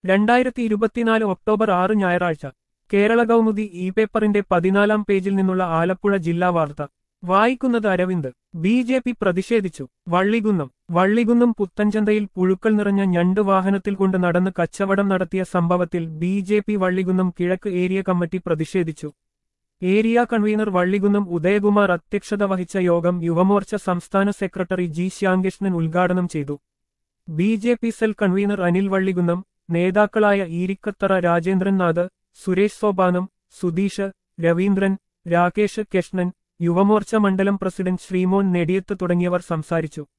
രണ്ടായിരത്തി ഇരുപത്തിനാല് ഒക്ടോബർ ആറ് ഞായറാഴ്ച കേരള കൗമുദി ഇ പേപ്പറിന്റെ പതിനാലാം പേജിൽ നിന്നുള്ള ആലപ്പുഴ ജില്ലാ വാർത്ത വായിക്കുന്നത് അരവിന്ദ് ബി ജെ പി പ്രതിഷേധിച്ചു വള്ളികുന്നം വള്ളികുന്നം പുത്തൻചന്തയിൽ പുഴുക്കൾ നിറഞ്ഞ ഞണ്ട് വാഹനത്തിൽ കൊണ്ട് നടന്ന് കച്ചവടം നടത്തിയ സംഭവത്തിൽ ബി ജെ പി വള്ളികുന്നം കിഴക്ക് ഏരിയ കമ്മിറ്റി പ്രതിഷേധിച്ചു ഏരിയ കൺവീനർ വള്ളികുന്നം ഉദയകുമാർ അധ്യക്ഷത വഹിച്ച യോഗം യുവമോർച്ച സംസ്ഥാന സെക്രട്ടറി ജി ശ്യാംകൃഷ്ണൻ ഉദ്ഘാടനം ചെയ്തു B J P cell convener Anil Vallikunnam നേതാക്കളായ ഈരിക്കത്തറ രാജേന്ദ്രൻനാഥ് സുരേഷ് സോപാനം സുധീഷ് രവീന്ദ്രൻ രാകേഷ് കൃഷ്ണൻ യുവമോർച്ച മണ്ഡലം പ്രസിഡന്റ് ശ്രീമോൻ നെടിയത്ത് തുടങ്ങിയവർ സംസാരിച്ചു